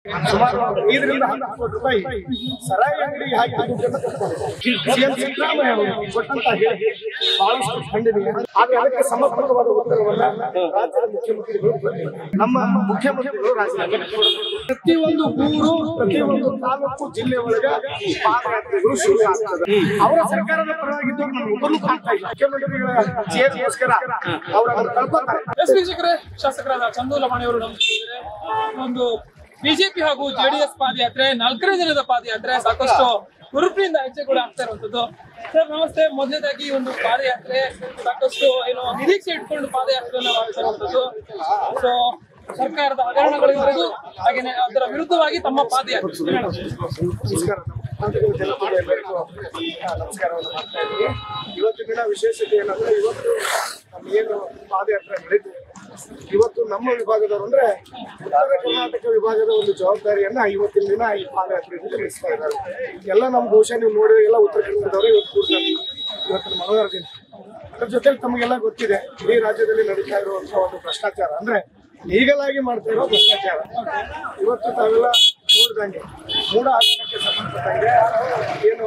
ಸುಮಾರು ಐದರಿಂದ ಹತ್ತು ಕೋಟಿ ರೂಪಾಯಿ ಸರಾಯಿ ಅಂಗಡಿಗೆ ಹಾಕಿ ದುಡ್ಡನ್ನು ಕೊಟ್ಕೊಂಡಿದ್ದಾರೆ. ಸಿಎಂ ಸಿದ್ದರಾಮಯ್ಯ ಅವರು ಕೊಟ್ಟಂತ ಹೇಳಿಕೆ ಬಹಳಷ್ಟು ಖಂಡನೀಯ ಆದ್ರೆ ಅದಕ್ಕೆ ಸಮರ್ಪಕವಾದ ಉತ್ತರವನ್ನ ರಾಜ್ಯದ ಮುಖ್ಯಮಂತ್ರಿಗಳು ಕೊಟ್ಟಿದ್ದಾರೆ. ನಮ್ಮ ಮುಖ್ಯಮಂತ್ರಿಗಳು ರಾಜೀನಾಮೆ ಕೊಡಬೇಕು. ಪ್ರತಿಯೊಂದು ಊರು ಪ್ರತಿಯೊಂದು ತಾಲೂಕು ಜಿಲ್ಲೆ ಒಳಗ ಪಾದಯಾತ್ರೆಗಳು ಶುರು ಆಗ್ತದೆ ಅವರ ಸರ್ಕಾರದ ಪರವಾಗಿದ್ದು ನಾನು ಒಬ್ಬರು ಕಾಣ್ತಾ ಇಲ್ಲ ಮುಖ್ಯಮಂತ್ರಿಗಳ ಚೇರ್ಗೋಸ್ಕರ ಅವರನ್ನು ಕಳ್ಕೊತಾರೆ ಎಸ್ ವೀಕ್ಷಕರೇ ಶಾಸಕರಾದ ಚಂದು ಲಮಾಣಿ ಅವರು ನಮ್ಮ ಜೊತೆ ಇದ್ದಾರೆ. ಒಂದು ಬಿಜೆಪಿ ಹಾಗೂ ಜೆಡಿಎಸ್ ಪಾದಯಾತ್ರೆ ನಾಲ್ಕನೇ ದಿನದ ಪಾದಯಾತ್ರೆ ಸಾಕಷ್ಟು ಹುರುಪಿನಿಂದ ಹೆಜ್ಜೆ ಕೂಡ ಆಗ್ತಾ ಇರುವಂತದ್ದು ಸರ್ ನಮಸ್ತೆ ಮೊದಲನೇದಾಗಿ ಈ ಒಂದು ಪಾದಯಾತ್ರೆ ಸಾಕಷ್ಟು ಏನು ನಿರೀಕ್ಷೆ ಇಟ್ಕೊಂಡು ಪಾದಯಾತ್ರೆಯನ್ನ ಮಾಡ್ತಾ ಇರುವಂತದ್ದು ಸೊ ಸರ್ಕಾರದ ಹಗರಣಗಳಿವರೆಗೂ ಹಾಗೇನೆ ಅದರ ವಿರುದ್ಧವಾಗಿ ತಮ್ಮ ಪಾದಯಾತ್ರೆ ನಮಸ್ಕಾರ ಮಾತುಗಳು ಜನತೆಗೆ ಎಲ್ಲರಿಗೂ ಆ, ನಮಸ್ಕಾರವನ್ನು ಮಾಡ್ತಾ ಇದ್ದೀನಿ ಇವತ್ತು ದಿನ ವಿಶೇಷತೆ ಏನಂದ್ರೆ ಇವತ್ತು ನಮ್ಮ ಏನು ಪಾದಯಾತ್ರೆ ನಡೀತು ಇವತ್ತು ನಮ್ಮ ವಿಭಾಗದವರು ಅಂದ್ರೆ ಉತ್ತರ ಕರ್ನಾಟಕ ವಿಭಾಗದ ಒಂದು ಜವಾಬ್ದಾರಿಯನ್ನ ಇವತ್ತಿನ ದಿನ ಈ ಪಾದಯಾತ್ರೆಯಲ್ಲಿ ನಡೆಸ್ತಾ ಇದ್ದಾರೆ ಎಲ್ಲ ನಮ್ಮ ಬಹುಶಃ ನೀವು ನೋಡಿದ್ರೆ ಎಲ್ಲ ಉತ್ತರ ಕನ್ನಡದವರು ಇವತ್ತು ಕೂಡ್ತಾರೆ ಇವತ್ತಿನ ಮಂಗಳವಾರ ದಿನ ಅದ್ರ ಜೊತೆಲಿ ತಮಗೆಲ್ಲ ಗೊತ್ತಿದೆ ಇಡೀ ರಾಜ್ಯದಲ್ಲಿ ನಡೀತಾ ಇರುವಂತಹ ಒಂದು ಭ್ರಷ್ಟಾಚಾರ ಅಂದ್ರೆ ಲೀಗಲ್ ಆಗಿ ಮಾಡ್ತಾ ಇರೋ ಭ್ರಷ್ಟಾಚಾರ ಇವತ್ತು ತಾವೆಲ್ಲ ನೋಡ್ದಂಗೆ ಮೂಢ ಆಚರಣೆಗೆ ಸಂಬಂಧಪಟ್ಟಂಗೆ ಏನು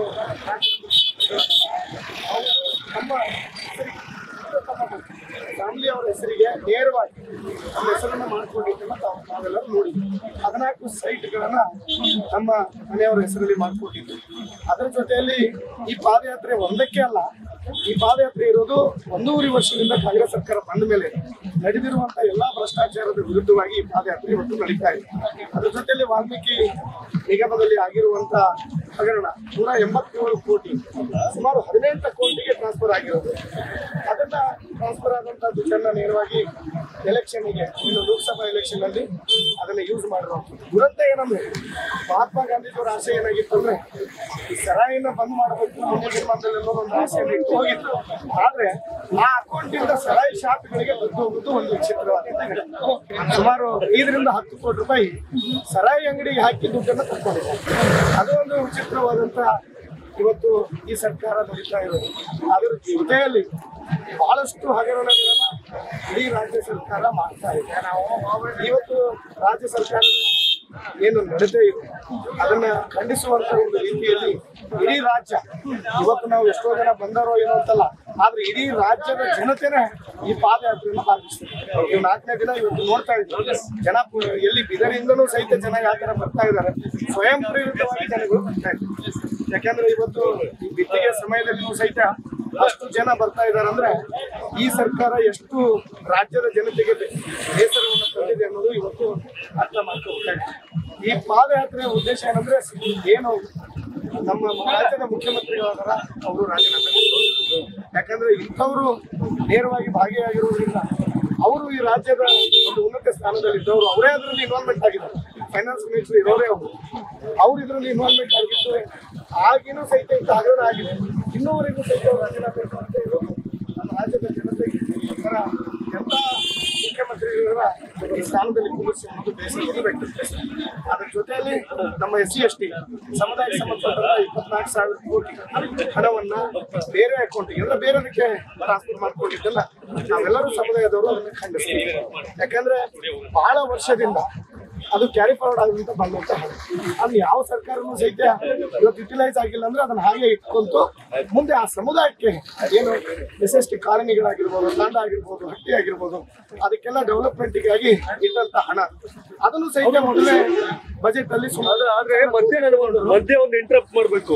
ಅವು ನಮ್ಮ ಹೆಸರಿಗೆ, ತಮ್ಮ ಫ್ಯಾಮಿಲಿ ಅವರ ಹೆಸರಿಗೆ ನೇರವಾಗಿ ನಮ್ಮ ಹೆಸರನ್ನ ಮಾಡ್ಕೊಂಡಿದ್ದನ್ನ ತಾವು ನಾವೆಲ್ಲರೂ ನೋಡಿದ್ವಿ ಹದಿನಾಲ್ಕು ಸೈಟ್ಗಳನ್ನ ನಮ್ಮ ಮನೆಯವರ ಹೆಸರಲ್ಲಿ ಮಾಡ್ಕೊಂಡಿದ್ವಿ ಅದರ ಜೊತೆಯಲ್ಲಿ ಈ ಪಾದಯಾತ್ರೆ ಒಂದಕ್ಕೆ ಅಲ್ಲ ಈ ಪಾದಯಾತ್ರೆ ಇರೋದು ಒಂದೂವರೆ ವರ್ಷದಿಂದ ಕಾಂಗ್ರೆಸ್ ಸರ್ಕಾರ ಬಂದ ಮೇಲೆ ನಡೆದಿರುವಂತ ಎಲ್ಲಾ ಭ್ರಷ್ಟಾಚಾರದ ವಿರುದ್ಧವಾಗಿ ಈ ಪಾದಯಾತ್ರೆ ಇವತ್ತು ನಡೀತಾ ಇದೆ ಅದ್ರ ಜೊತೆಯಲ್ಲಿ ವಾಲ್ಮೀಕಿ ನಿಗಮದಲ್ಲಿ ಆಗಿರುವಂತ ಹಗರಣ ನೂರ ಎಂಬತ್ತೇಳು ಕೋಟಿ ಸುಮಾರು ಹದಿನೆಂಟು ಕೋಟಿಗೆ ಟ್ರಾನ್ಸ್ಫರ್ ಆಗಿರೋದು ಅದನ್ನ ಟ್ರಾನ್ಸ್ಫರ್ ಆದಂತ ದುಡ್ಡನ್ನ ನೇರವಾಗಿ ಎಲೆಕ್ಷನ್ಗೆ ಇನ್ನು ಲೋಕಸಭಾ ಎಲೆಕ್ಷನ್ ಅಲ್ಲಿ ಅದನ್ನ ಯೂಸ್ ಮಾಡಿರುವಂಥದ್ದು ದುರಂತ ಏನಂದ್ರೆ ಮಹಾತ್ಮ ಗಾಂಧೀಜಿಯವರ ಆಸೆ ಏನಾಗಿತ್ತು ಅಂದ್ರೆ ಈ ಸರಾಯಿನ ಬಂದ್ ಮಾಡಬೇಕು ಮುಂದಿನ ದಿನಮಾನದಲ್ಲಿ ಅನ್ನೋ ಒಂದು ಆಸೆಯನ್ನು ಇಟ್ಟು ಹೋಗಿತ್ತು ಆದ್ರೆ ಆ ಅಕೌಂಟ್ ಇಂದ ಸರಾಯಿ ಶಾಪ್ಗಳಿಗೆ ದುಡ್ಡು ಹೋಗುದು ಒಂದು ವಿಚಿತ್ರವಾದ ಘಟನೆ. ಸುಮಾರು ಐದರಿಂದ ಹತ್ತು ಕೋಟಿ ರೂಪಾಯಿ ಸರಾಯಿ ಅಂಗಡಿಗೆ ಹಾಕಿ ದುಡ್ಡನ್ನು ತಕ್ಕೊಂಡಿದ್ದಾರೆ ಅದು ಒಂದು ವಿಚಿತ್ರವಾದಂತ ಇವತ್ತು ಈ ಸರ್ಕಾರ ನಡೀತಾ ಇರೋದು ಅದರ ಜೊತೆಯಲ್ಲಿ ಬಹಳಷ್ಟು ಹಗರಣಗಳನ್ನ ಇಡೀ ರಾಜ್ಯ ಸರ್ಕಾರ ಮಾಡ್ತಾ ಇದೆ ಇವತ್ತು ರಾಜ್ಯ ಸರ್ಕಾರದ ಏನು ನಡತೆ ಇದೆ ಅದನ್ನ ಖಂಡಿಸುವಂತ ಒಂದು ರೀತಿಯಲ್ಲಿ ಇಡೀ ರಾಜ್ಯ ಇವತ್ತು ನಾವು ಎಷ್ಟೋ ಜನ ಬಂದಾರೋ ಏನೋ ಅಂತಲ್ಲ ಆದ್ರೆ ಇಡೀ ರಾಜ್ಯದ ಜನತೆನೇ ಈ ಪಾದಯಾತ್ರೆಯನ್ನು ಭಾಗಿಸ್ತಾರೆ ನೀವು ನಾಲ್ಕನೇ ದಿನ ಇವತ್ತು ನೋಡ್ತಾ ಇದ್ದೀವಿ ಜನ ಪು- ಎಲ್ಲಿ ಬಿದರಿಂದನೂ ಸಹಿತ ಜನ ಯಾವ ತರ ಬರ್ತಾ ಇದ್ದಾರೆ ಸ್ವಯಂ ಪ್ರೇರಿತವಾಗಿ ಜನಗಳು ಬರ್ತಾ ಇದ್ದಾರೆ ಯಾಕಂದ್ರೆ ಇವತ್ತು ಈ ಬಿತ್ತಿಗೆ ಸಮಯದಲ್ಲಿನೂ ಸಹಿತ ಅಷ್ಟು ಜನ ಬರ್ತಾ ಇದ್ದಾರೆ ಅಂದ್ರೆ ಈ ಸರ್ಕಾರ ಎಷ್ಟು ರಾಜ್ಯದ ಜನತೆಗೆ ಬೇಸರವನ್ನು ತಂದಿದೆ ಅನ್ನೋದು ಇವತ್ತು ಅರ್ಥ ಮಾಡ್ಕೋಬೇಕಾಗಿದೆ ಈ ಪಾದಯಾತ್ರೆಯ ಉದ್ದೇಶ ಏನಂದ್ರೆ ಏನು ನಮ್ಮ ರಾಜ್ಯದ ಮುಖ್ಯಮಂತ್ರಿಗಳಾದಾರ ಅವರು ರಾಜೀನಾಮೆ ಕೊಟ್ಟು ಯಾಕಂದ್ರೆ ಇಂಥವ್ರು ನೇರವಾಗಿ ಭಾಗಿಯಾಗಿರೋದ್ರಿಂದ ಅವರು ಈ ರಾಜ್ಯದ ಒಂದು ಉನ್ನತ ಸ್ಥಾನದಲ್ಲಿದ್ದವರು ಅವರೇ ಅದರಲ್ಲಿ ಇನ್ವಾಲ್ವ್ಮೆಂಟ್ ಆಗಿದ್ದಾರೆ ಫೈನಾನ್ಸ್ ಮಿನಿಸ್ಟರ್ ಇರೋರೇ ಅವರು ಅವ್ರು ಇದರಲ್ಲಿ ಇನ್ವಾಲ್ವ್ಮೆಂಟ್ ಆಗಿದ್ದು ಆಗಿನೂ ಸಹಿತ ಇಂಥ ಹಗರಣ ಆಗಿದೆ ಇನ್ನೂವರೆಗೂ ಸಹಿತ ಅವ್ರು ರಾಜೀನಾಮೆ ಮಾಡ್ತಾ ಇರೋದು ನಮ್ಮ ರಾಜ್ಯದ ಜನತೆಗೆ ಒಂಥರ ಎಂತ ಮುಖ್ಯಮಂತ್ರಿಗಳ ಈ ಸ್ಥಾನದಲ್ಲಿ ಕುಂದಿಸಿ ಅನ್ನೋದು ಬೇಸರವನ್ನು ವ್ಯಕ್ತಪಡಿಸಿದೆ ಅದರ ಜೊತೆಯಲ್ಲಿ ನಮ್ಮ ಎಸ್ ಸಿ ಎಸ್ ಟಿ ಸಮುದಾಯಕ್ಕೆ ಸಂಬಂಧಪಟ್ಟಂತ ಇಪ್ಪತ್ನಾಲ್ಕು ಸಾವಿರ ಕೋಟಿ ಹಣವನ್ನ ಬೇರೆ ಅಕೌಂಟಿಗೆ ಎಲ್ಲ ಬೇರೆದಕ್ಕೆ ಟ್ರಾನ್ಸ್ಫರ್ ಮಾಡ್ಕೊಂಡಿದ್ದಲ್ಲ ನಾವೆಲ್ಲರೂ ಸಮುದಾಯದವರು ಅದನ್ನ ಖಂಡಿಸ್ತೀವಿ ಯಾಕಂದ್ರೆ ಬಹಳ ವರ್ಷದಿಂದ ಅದು ಕ್ಯಾರಿ ಫಾರ್ವರ್ಡ್ ಆಗುವಂತ ಬಂದಂತ ಹಣ ಅದು ಯಾವ ಸರ್ಕಾರನೂ ಸಹಿತ ಇವತ್ತು ಯುಟಿಲೈಸ್ ಆಗಿಲ್ಲ ಅಂದ್ರೆ ಅದನ್ನ ಹಾಗೆ ಇಟ್ಕೊಂತು ಮುಂದೆ ಆ ಸಮುದಾಯಕ್ಕೆ ಏನು ಎಸ್ ಎಸ್ ಟಿ ಕಾಲನಿಗಳಾಗಿರ್ಬೋದು ತಂಡ ಆಗಿರ್ಬೋದು ಹಟ್ಟಿ ಆಗಿರ್ಬೋದು ಅದಕ್ಕೆಲ್ಲ ಡೆವಲಪ್ಮೆಂಟ್ಗಾಗಿ ಇಟ್ಟಂತ ಹಣ ಅದನ್ನು ಸಹಿತ ಮೊದಲೇ ಬಜೆಟ್ ಅಲ್ಲಿ ಸುಮಾರು ಆದ್ರೆ ಮಧ್ಯೆ ನಡ್ಕೊಂಡು ಮಧ್ಯೆ ಒಂದು ಇಂಟರಪ್ಟ್ ಮಾಡ್ಬೇಕು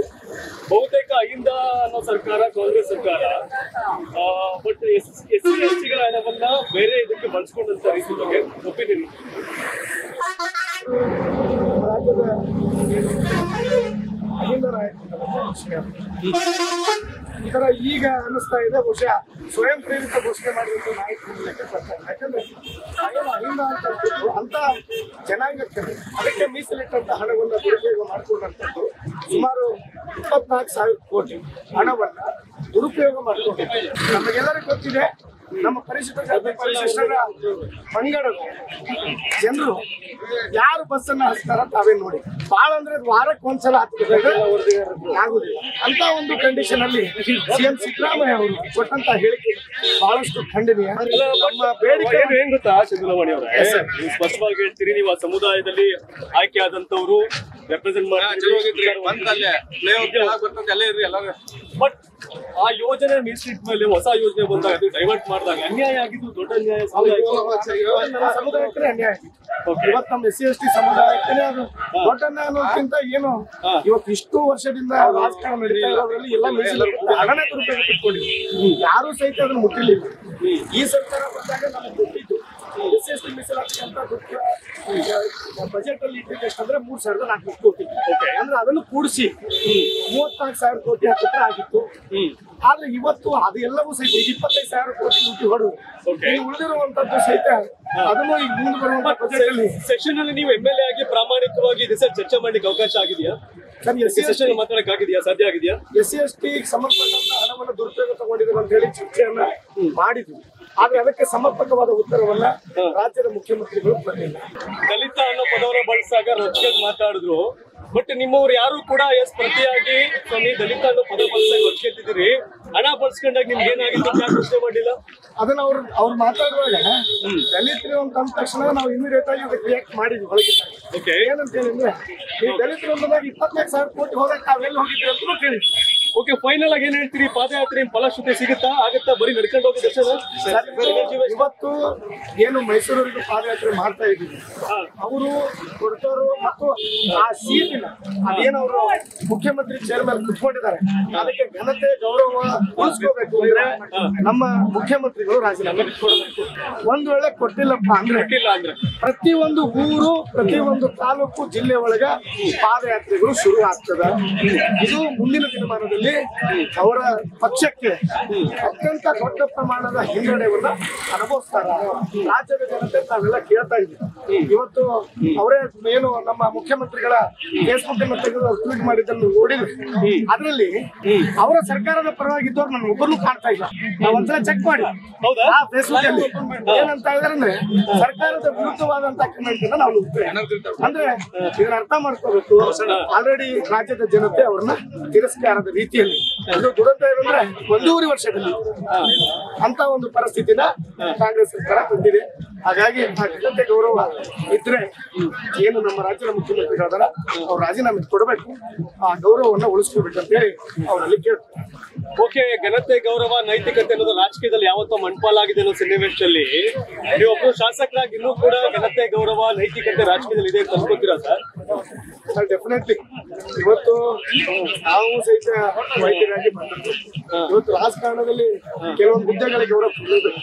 ಬಹುತೇಕ ಅಹಿಂದ ಅನ್ನೋ ಸರ್ಕಾರ ಕಾಂಗ್ರೆಸ್ ಸರ್ಕಾರ but S S C S ಟಿಗಳ ಹಣವನ್ನ ಬೇರೆ ಇದಕ್ಕೆ ಬಳಸ್ಕೊಂಡಂತ ರೀತಿ ಬಗ್ಗೆ ಒಪ್ಪಿದ್ದೀನಿ ರಾಜ್ಯದ ಅಹಿಂದ ನಾಯಕರು ಈ ತರ ಈಗ ಅನ್ನಿಸ್ತಾ ಇದೆ ಬಹುಶಃ ಸ್ವಯಂ ಪ್ರೇರಿತ ಘೋಷಣೆ ಮಾಡಿದಂತ ನಾಯಕರು ಲೆಕ್ಕ ಬರ್ತಾರೆ ಯಾಕಂದ್ರೆ ಏನು ಅಹಿಂದ ಅಂತ ಹೇಳ್ತಿದ್ರು, ಅಂತ ಜನಾಂಗಕ್ಕೆ ಅದಕ್ಕೆ ಮೀಸಲಿಟ್ಟಂತ ಹಣವನ್ನ ದುರುಪಯೋಗ ಮಾಡಿಕೊಂಡಂತದ್ದು ಸುಮಾರು ಇಪ್ಪತ್ನಾಲ್ಕು ಸಾವಿರ ಕೋಟಿ ಹಣವನ್ನ ದುರುಪಯೋಗ ಮಾಡಿಕೊಂಡಿದ್ದಾರೆ ನಮಗೆಲ್ಲರಿಗೂ ಗೊತ್ತಿದೆ ನಮ್ಮ ಪರಿಶಿಷ್ಟ ಜಾತಿ ಪರಿಶಿಷ್ಟರ ಪಂಗಡದ ಜನರು ಯಾರು ಬಸ್ ಅನ್ನ ಹಚ್ತಾರ ತಾವೇ ನೋಡಿ ಬಾಳ ಅಂದ್ರೆ ವಾರಕ್ಕೆ ಒಂದ್ಸಲ ಹತ್ತಿದ್ರೆ ಆಗುದಿಲ್ಲ ಅಂತ ಒಂದು ಕಂಡೀಷನ್ ಅಲ್ಲಿ ಸಿಎಂ ಸಿದ್ದರಾಮಯ್ಯ ಅವರು ಕೊಟ್ಟಂತ ಹೇಳಿಕೆ ಬಹಳಷ್ಟು ಖಂಡನೀಯ ನಮ್ಮ ಬೇಡಿಕೆ ಏನ್ ಏನ್ ಗೊತ್ತಾ ಚಂದ್ರಮಣಿ ಅವರೇ Yes, sir. ನೀವು ಸ್ಪಷ್ಟವಾಗಿ ಹೇಳ್ತೀರಿ ನೀವು ಆ ಸಮುದಾಯದಲ್ಲಿ ಆಯ್ಕೆ ಆದಂತವ್ರು ರೆಪ್ರೆಸೆಂಟ್ ಮಾಡಿ ಬಟ್ ಆ ಯೋಜನೆ ಮೀಸಲಿಟ್ಟ ಮೇಲೆ ಹೊಸ ಯೋಜನೆ ಬಂದಾಗ ಅದು ಡೈವರ್ಟ್ ಮಾಡಿದಾಗ ಅನ್ಯಾಯ ಆಗಿದ್ದು ದೊಡ್ಡ ಅನ್ಯಾಯ ಸಮುದಾಯಕ್ಕೆ. ನಮ್ಮ ಸಮುದಾಯಕ್ಕೆ ಅನ್ಯಾಯ ಆಗಿದೆ. ಇವತ್ತು ನಮ್ಮ ಎಸ್ ಸಿ ಎಸ್ ಟಿ ಸಮುದಾಯಕ್ಕೆ ಅದು ದೊಡ್ಡ ಅನ್ಯಾಯ ಅನ್ನೋದಕ್ಕಿಂತ ಏನು ಇವತ್ತು ಇಷ್ಟು ವರ್ಷದಿಂದ ರಾಜಕಾರಣ ನಡೀತಾ ಇರೋದ್ರಲ್ಲಿ ಎಲ್ಲ ಮೀಸಲು ಹಣನೇ ದುರುಪಯೋಗ ಪಟ್ಕೊಂಡಿದೆ ಯಾರು ಸಹಿತ ಅದನ್ನು ಮುಟ್ಟಿಲ್ಲ ಈ ಸರ್ಕಾರ ಬಂದಾಗ ನಮಗೆ ಗೊತ್ತಿತ್ತು ಎಸ್ ಎಸ್ ಟಿ ಮೀಸಲಾತಿ ಅಂತ ಗೊತ್ತು ಬಜೆಟ್ ಅಲ್ಲಿ ಇಟ್ಟಿದ್ದು ಎಷ್ಟಂದ್ರೆ ಮೂರ್ ಸಾವಿರದ ನಾಲ್ಕು ಕೋಟಿ ಅಂದ್ರೆ ಅದನ್ನು ಕೂಡಿಸಿ ಮೂವತ್ನಾಲ್ಕು ಸಾವಿರ ಕೋಟಿ ಹತ್ತಿರ ಆಗಿತ್ತು ಆದ್ರೆ ಇವತ್ತು ಅದೆಲ್ಲವೂ ಸಹಿತ ಈಗ ಇಪ್ಪತ್ತೈದು ಸಾವಿರ ಕೋಟಿ ಲೂಟಿ ಹೊಡೆದು Okay. ಈಗ ಉಳಿದಿರುವಂತದ್ದು ಸಹಿತ ಅದನ್ನು ಈಗ ಮುಂದೆ ಬರುವಂತ ಬಜೆಟ್ ಅಲ್ಲಿ ಸೆಷನ್ ಅಲ್ಲಿ ನೀವು ಎಂ ಎಲ್ ಎ ಆಗಿ ಪ್ರಾಮಾಣಿಕವಾಗಿ ಈ ದಿವಸ ಚರ್ಚೆ ಮಾಡ್ಲಿಕ್ಕೆ ಅವಕಾಶ ಆಗಿದೆಯಾ sir S C S session ಮಾತಾಡಕ್ ಆಗಿದೆಯಾ ಸಾಧ್ಯ ಆಗಿದೆಯಾ ಎಸ್ ಸಿ ಎಸ್ ಟಿ ಸಂಬಂಧಪಟ್ಟಂತ ಹಣವನ್ನು ದುರುಪಯೋಗ ತಗೊಂಡಿದ್ದಾರೆ ಅಂತ ಹೇಳಿ ಚರ್ಚೆಯನ್ನ ಮಾಡಿದ್ವಿ ಆದ್ರೆ ಅದಕ್ಕೆ ಸಮರ್ಪಕವಾದ ಉತ್ತರವನ್ನ ರಾಜ್ಯದ ಮುಖ್ಯಮಂತ್ರಿಗಳು ಕೊಟ್ಟಿಲ್ಲ ದಲಿತ ಅನ್ನೋ ಪದವನ್ನ ಬಳಸಾಗ ರೊಚ್ಚಿಗೆ ಮಾತಾಡಿದ್ರು ಬಟ್ ನಿಮ್ಮವ್ರು ಯಾರು ಕೂಡ ಎಸ್ ಪ್ರತಿಯಾಗಿ ಸ್ವಾಮಿ ದಲಿತ ಅನ್ನೋ ಪದ ಬಳಸಾಗ ರೊಚ್ಚಿಗೆತ್ತಿದ್ದೀರಿ ಹಣ ಬಳಸ್ಕೊಂಡಾಗ ನಿಮ್ಗೆ ಏನಾಗಿತ್ತು ಅಂತ ಯಾಕೆ ಪ್ರಶ್ನೆ ಮಾಡಿಲ್ಲ ಅದನ್ನ ಅವ್ರು ಅವ್ರು ಮಾತಾಡುವಾಗ ದಲಿತರು ಅಂತ ಅಂದ ತಕ್ಷಣ ನಾವು ಇಮಿಡಿಯೇಟ್ ಆಗಿ ಅದಕ್ಕೆ ರಿಯಾಕ್ಟ್ ಮಾಡಿದ್ವಿ ಒಳಗೆ ಓಕೆ ಏನಂತ ಹೇಳಿದ್ರೆ ಈ ದಲಿತರು ಅಂದಾಗ ಇಪ್ಪತ್ನಾಲ್ಕು ಸಾವಿರ ಕೋಟಿ ಹೋದಾಗ ತಾವೆಲ್ಲ ಹೋಗಿದ್ರಿ ಅಂತ ಕೇಳಿದ್ವಿ ಓಕೆ ಫೈನಲ್ ಆಗಿ ಏನ್ ಹೇಳ್ತೀರಿ ಪಾದಯಾತ್ರೆ ನಿಮ್ ಫಲಶ್ರುತಿ ಸಿಗುತ್ತಾ ಆಗತ್ತಾ ಬರೀ ನಡ್ಕೊಂಡು ಹೋಗಿ ದರ್ಶನ ಸರ್, ಇವತ್ತು ಏನು ಮೈಸೂರಿಗೆ ಪಾದಯಾತ್ರೆ ಮಾಡ್ತಾ ಇದ್ದೀವಿ ಅವರು ಕೊಡ್ತವರು ಮತ್ತು ಆ ಸೀಟಿನ ಅದೇನು ಅವರು ಮುಖ್ಯಮಂತ್ರಿ ಚೇರ್ ಮೇಲೆ ಕುತ್ಕೊಂಡಿದ್ದಾರೆ ಅದಕ್ಕೆ ಘನತೆ ಗೌರವ ಉಳಿಸ್ಕೋಬೇಕು ಅಂದ್ರೆ ನಮ್ಮ ಮುಖ್ಯಮಂತ್ರಿಗಳು ರಾಜೀನಾಮೆ ಕೊಡಬೇಕು ಒಂದ್ ವೇಳೆ ಕೊಟ್ಟಿಲ್ಲಪ್ಪ ಅಂದ್ರೆ ಇಲ್ಲ ಅಂದ್ರೆ ಪ್ರತಿ ಒಂದು ಊರು ಪ್ರತಿ ಒಂದು ತಾಲೂಕು ಜಿಲ್ಲೆ ಒಳಗ ಪಾದಯಾತ್ರೆಗಳು ಶುರು ಆಗ್ತದ ಇದು ಮುಂದಿನ ದಿನಮಾನದಲ್ಲಿ ಅವರ ಪಕ್ಷಕ್ಕೆ ಅತ್ಯಂತ ದೊಡ್ಡ ಪ್ರಮಾಣದ ಹಿನ್ನಡೆಯನ್ನ ಅನುಭವಿಸ್ತಾರ ರಾಜ್ಯದ ಜನತೆ ತಾವೆಲ್ಲ ಕೇಳ್ತಾ ಇದ್ದೀವಿ ಇವತ್ತು ಅವರೇ ಏನು ನಮ್ಮ ಮುಖ್ಯಮಂತ್ರಿಗಳ ಫೇಸ್ಬುಕ್ ಅನ್ನು ತೆಗೆದು ಟ್ವೀಟ್ ಮಾಡಿದ್ದನ್ನು ನೋಡಿದ್ವಿ ಅದರಲ್ಲಿ ಅವರ ಸರ್ಕಾರದ ಪರವಾಗಿದ್ದವ್ರು ನನ್ನ ಒಬ್ಬರು ಕಾಣ್ತಾ ಇಲ್ಲ ನಾವು ಒಂದ್ಸಲ ಚೆಕ್ ಮಾಡಿ ಹೌದಾ? ಆ ಫೇಸ್ಬುಕ್ ಅಲ್ಲಿ ಏನಂತ ಇದಾರೆ ಅಂದ್ರೆ ಸರ್ಕಾರದ ವಿರುದ್ಧವಾದಂತ ಕಮೆಂಟ್ ಅನ್ನ ನಾವು ನೋಡ್ತೇವೆ ಅಂದ್ರೆ ಇದನ್ನ ಅರ್ಥ ಮಾಡ್ಕೋಬೇಕು ಆಲ್ರೆಡಿ ರಾಜ್ಯದ ಜನತೆ ಅವ್ರನ್ನ ತಿರಸ್ಕಾರದ ರೀತಿಯಲ್ಲಿ ಇದು ದುರಂತ ಏನಂದ್ರೆ ಒಂದೂವರೆ ವರ್ಷದಲ್ಲಿ ಅಂತ ಒಂದು ಪರಿಸ್ಥಿತಿನ ಕಾಂಗ್ರೆಸ್ ಸರ್ಕಾರ ತಂದಿದೆ ಹಾಗಾಗಿ ಆ ಜನತೆ ಗೌರವ ಇದ್ರೆ ಏನು ನಮ್ಮ ರಾಜ್ಯದ ಮುಖ್ಯಮಂತ್ರಿಗಳಾದಾರ ಅವ್ರು ರಾಜೀನಾಮೆ ಕೊಡಬೇಕು ಆ ಗೌರವವನ್ನ ಉಳಿಸ್ಕೋಬೇಕಂತೇಳಿ ಅವರಲ್ಲಿ ಕೇಳ್ತಾರೆ ಓಕೆ ಘನತೆ ಗೌರವ ನೈತಿಕತೆ ಅನ್ನೋದು ರಾಜಕೀಯದಲ್ಲಿ ಯಾವತ್ತೋ ಮಣ್ಪಾಲಾಗಿದೆ ಅನ್ನೋ ಸನ್ನಿವೇಶದಲ್ಲಿ ನೀವೊಬ್ರು ಶಾಸಕರಾಗಿ ಇನ್ನೂ ಕೂಡ ಘನತೆ ಗೌರವ ನೈತಿಕತೆ ರಾಜಕೀಯದಲ್ಲಿ ಇದೆ ಅಂತ ಅನ್ಕೋತೀರಾ ಸರ್ ಸರ್ ಡೆಫಿನೆಟ್ಲಿ ಇವತ್ತು ನಾವು ಸಹಿತ ವೈದ್ಯರಾಗಿ ಬಂದದ್ದು ಇವತ್ತು ರಾಜಕಾರಣದಲ್ಲಿ ಕೆಲವೊಂದು ಹುದ್ದೆಗಳಿಗೆ ಗೌರವ ಕೊಡಬೇಕು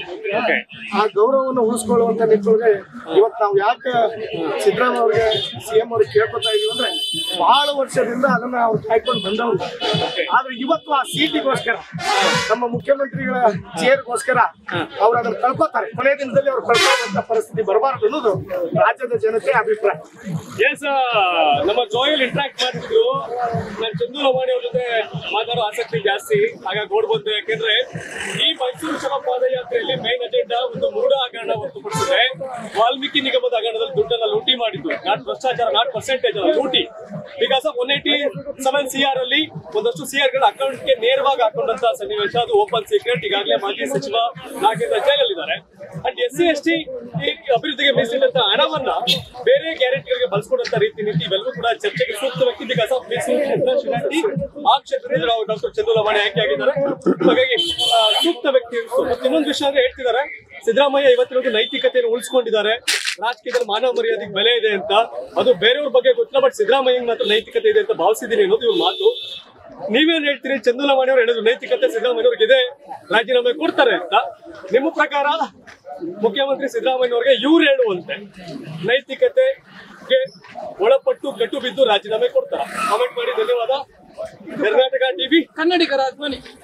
ಆ ಗೌರವವನ್ನು ಉಳಿಸ್ಕೊಳ್ಳುವಂತ ನಿಟ್ಟಿನೊಳಗೆ ಇವತ್ತು ನಾವು ಯಾಕೆ ಸಿದ್ದರಾಮಯ್ಯ ಅವ್ರಿಗೆ ಸಿಎಂ ಅವ್ರಿಗೆ ಕೇಳ್ಕೊತಾ ಇದೀವಿ ಅಂದ್ರೆ ಬಹಳ ವರ್ಷದಿಂದ ಅದನ್ನ ಅವ್ರು ಕಾಯ್ಕೊಂಡು ಬಂದವರು ಆದ್ರೆ ಇವತ್ತು ಆ ಸೀಟಿಗೋಸ್ಕರ ನಮ್ಮ ಮುಖ್ಯಮಂತ್ರಿಗಳ ಚೇರ್ಗೋಸ್ಕರ ಅವ್ರು ಅದನ್ನ ಕಳ್ಕೊತಾರೆ ಕೊನೆ ದಿನದಲ್ಲಿ ಅವ್ರು ಕಳ್ಕೊಳ್ಳುವಂತ ಪರಿಸ್ಥಿತಿ ಬರಬಾರದು ಅನ್ನೋದು ರಾಜ್ಯದ ಜನತೆ ಅಭಿಪ್ರಾಯ ಎಸ್ ನಮ್ಮ ಜೋಯಲ್ ಇಂಟ್ರಾಕ್ಟ್ ಮಾಡ್ತಿದ್ರು ನಾನು ಚಂದು ಲವಾಣಿ ಅವ್ರ ಜೊತೆ ಮಾತಾಡೋ ಆಸಕ್ತಿ ಜಾಸ್ತಿ ಹಾಗಾಗಿ ಓಡ್ಬಂದು ಯಾಕೆಂದ್ರೆ ಈ ಮೈಸೂರು ಶ್ರಮ ಪಾದಯಾತ್ರೆಯಲ್ಲಿ ಮೇನ್ ಅಜೆಂಡಾ ಒಂದು ಮೂಢ ಹಗರಣ ಹೊರತುಪಡಿಸಿದೆ ವಾಲ್ಮೀಕಿ ನಿಗಮದ ಹಗರಣದಲ್ಲಿ ದುಡ್ಡನ್ನ ಲೂಟಿ ಮಾಡಿದ್ದು ನಾಟ್ ಭ್ರಷ್ಟಾಚಾರ ನಾಟ್ ಪರ್ಸೆಂಟೇಜ್ ಲೂಟಿ because of one eighty seven C R ಅಲ್ಲಿ ಒಂದಷ್ಟು ಸಿ ಆರ್ ಗಳ ಅಕೌಂಟ್ಗೆ ನೇರವಾಗಿ ಹಾಕೊಂಡಂತ ಸನ್ನಿವೇಶ ಅದು ಓಪನ್ ಸೀಕ್ರೆಟ್ ಈಗಾಗಲೇ ಮಾಜಿ ಸಚಿವ ನಾಗೇಂದ್ರ ಜೈಲಲ್ಲಿದ್ದಾರೆ and S C S T ಅಭಿವೃದ್ಧಿಗೆ ಮೀಸಲಿಟ್ಟಂತ ಹಣವನ್ನ ಬೇರೆ ಗ್ಯಾರಂಟಿಗಳಿಗೆ ಬಳಸ್ಕೊಂಡಂತ ರೀತಿ ನೀತಿ ಇವೆಲ್ಲವೂ ಕೂಡ ಚರ್ಚೆಗೆ ಸೂಕ್ತ ವ್ಯಕ್ತಿ ಬಿಕಾಸ್ ಆಫ್ ಮೀಸಲು ಕ್ಷೇತ್ರ ಶಿಲಾಂಟಿ ಆ ಕ್ಷೇತ್ರದಿಂದ ನಾವು ಡಾಕ್ಟರ್ ಚಂದು ಲವಾಣಿ ಆಯ್ಕೆ ಆಗಿದ್ದಾರೆ ಹಾಗಾಗಿ ಆ, ಸೂಕ್ತ ವ್ಯಕ್ತಿ ಮತ್ತು ಇನ್ನೊಂದು ವಿಷಯ ಅಂದ್ರೆ ಹೇಳ್ತಿದ್ದಾರೆ ಸಿದ್ದರಾಮಯ್ಯ ಇವತ್ತಿನವರೆಗೂ ನೈತಿಕತೆಯನ್ನು ಉಳಿಸ್ಕೊಂಡಿದ್ದಾರೆ ರಾಜಕೀಯದಲ್ಲಿ ಮಾನವ ಮರ್ಯಾದೆಗೆ ಬೆಲೆ ಇದೆ ಅಂತ ಅದು ಬೇರೆಯವ್ರ ಬಗ್ಗೆ ಗೊತ್ತಿಲ್ಲ ಬಟ್ ಸಿದ್ದರಾಮಯ್ಯ ಮಾತ್ರ ನೈತಿಕತೆ ಇದೆ ಅಂತ ಭಾವಿಸಿದ್ದೀನಿ ಅನ್ನೋದು ಇವ್ರ ಮಾತು ನೀವೇನ್ ಹೇಳ್ತೀರಿ ಚಂದುಲವಾಣಿ ಅವ್ರು ಹೇಳಿದ್ರು ನೈತಿಕತೆ ಸಿದ್ದರಾಮಯ್ಯ ಅವ್ರಿಗೆ ಇದೆ ರಾಜೀನಾಮೆ ಕೊಡ್ತಾರೆ ಅಂತ ನಿಮ್ಮ ಪ್ರಕಾರ ಮುಖ್ಯಮಂತ್ರಿ ಸಿದ್ದರಾಮಯ್ಯ ಅವ್ರಿಗೆ ಇವ್ರು ಹೇಳುವಂತೆ ನೈತಿಕತೆಗೆ ಒಳಪಟ್ಟು ಕಟ್ಟು ಬಿದ್ದು ರಾಜೀನಾಮೆ ಕೊಡ್ತಾರ ಕಾಮೆಂಟ್ ಮಾಡಿ ಧನ್ಯವಾದ ಕರ್ನಾಟಕ ಟಿವಿ ಕನ್ನಡಿಗರ ಧ್ವನಿ